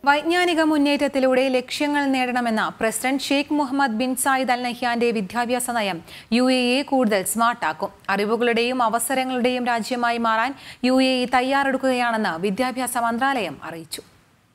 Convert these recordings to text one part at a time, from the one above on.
വൈജ്ഞാനിക മുന്നേറ്റത്തിലൂടെ ലക്ഷ്യങ്ങൾ നേടണമെന്ന president Sheikh Mohammed bin Zayed Al നഹ്യാന്റെ വിദ്യാഭ്യാസ നയം യു എ ഇയെ കൂടുതൽ സ്മാർട്ടാക്കും അറിവുകളുടെയും അവസരങ്ങളുടെയും രാജ്യമായി മാറാൻ യു എ ഇ തയ്യാറെടുക്കുകയാണെന്ന് വിദ്യാഭ്യാസ മന്ത്രാലയം അറിയിച്ചു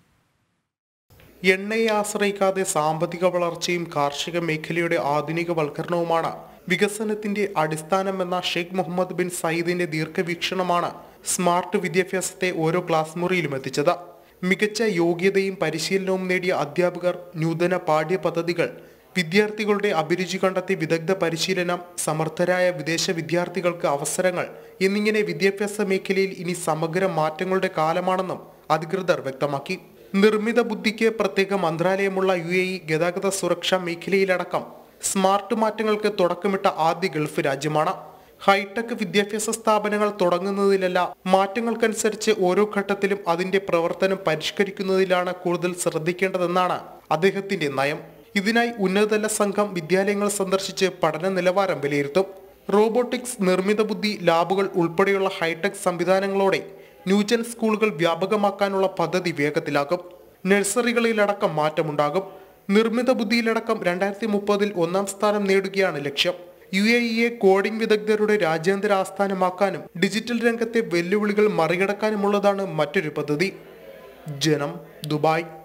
എണ്ണയെ ആശ്രയിക്കാതെ സാമ്പത്തിക വളർച്ചയും കാർഷിക മേഖലയുടെ ആധുനികവൽക്കരണവുമാണ് വികസനത്തിന്റെ അടിസ്ഥാനമെന്ന ഷെയ്ഖ് മുഹമ്മദ് ബിൻ സയ്യിദിന്റെ ദീർഘവീക്ഷണമാണ് സ്മാർട്ട് വിദ്യാഭ്യാസത്തെ ഓരോ ക്ലാസ് മുറിയിലും എത്തിച്ചത് മികച്ച യോഗ്യതയും പരിശീലനവും നേടിയ അധ്യാപകർ നൂതന പാഠ്യപദ്ധതികൾ വിദ്യാർത്ഥികളുടെ അഭിരുചി കണ്ടെത്തി വിദഗ്ധ പരിശീലനം സമർത്ഥരായ വിദേശ വിദ്യാർത്ഥികൾക്ക് അവസരങ്ങൾ എന്നിങ്ങനെ വിദ്യാഭ്യാസ മേഖലയിൽ ഇനി സമഗ്ര മാറ്റങ്ങളുടെ കാലമാണെന്നും അധികൃതർ വ്യക്തമാക്കി നിർമ്മിത ബുദ്ധിക്ക് പ്രത്യേക മന്ത്രാലയമുള്ള യു എ ഇ ഗതാഗത സുരക്ഷാ മേഖലയിലടക്കം സ്മാർട്ട് മാറ്റങ്ങൾക്ക് തുടക്കമിട്ട ആദ്യ ഗൾഫ് രാജ്യമാണ് ഹൈടെക് വിദ്യാഭ്യാസ സ്ഥാപനങ്ങൾ തുടങ്ങുന്നതിലല്ല മാറ്റങ്ങൾക്കനുസരിച്ച് ഓരോ ഘട്ടത്തിലും അതിന്റെ പ്രവർത്തനം പരിഷ്കരിക്കുന്നതിലാണ് കൂടുതൽ ശ്രദ്ധിക്കേണ്ടതെന്നാണ് അദ്ദേഹത്തിന്റെ നയം ഇതിനായി ഉന്നതതല സംഘം വിദ്യാലയങ്ങൾ സന്ദർശിച്ച് പഠന നിലവാരം വിലയിരുത്തും റോബോട്ടിക്സ് നിർമ്മിത ബുദ്ധി ലാബുകൾ ഉൾപ്പെടെയുള്ള ഹൈടെക് സംവിധാനങ്ങളോടെ ന്യൂജൻ സ്കൂളുകൾ വ്യാപകമാക്കാനുള്ള പദ്ധതി വേഗത്തിലാക്കും നഴ്സറികളിലടക്കം മാറ്റമുണ്ടാകും നിർമ്മിത ബുദ്ധിയിലടക്കം രണ്ടായിരത്തി മുപ്പതിൽ ഒന്നാം സ്ഥാനം നേടുകയാണ് ലക്ഷ്യം യു എ ഇയെ കോഡിംഗ് വിദഗ്ധരുടെ രാജ്യാന്തര ആസ്ഥാനമാക്കാനും ഡിജിറ്റൽ രംഗത്തെ വെല്ലുവിളികൾ മറികടക്കാനുമുള്ളതാണ് മറ്റൊരു പദ്ധതി ജനം ദുബായ്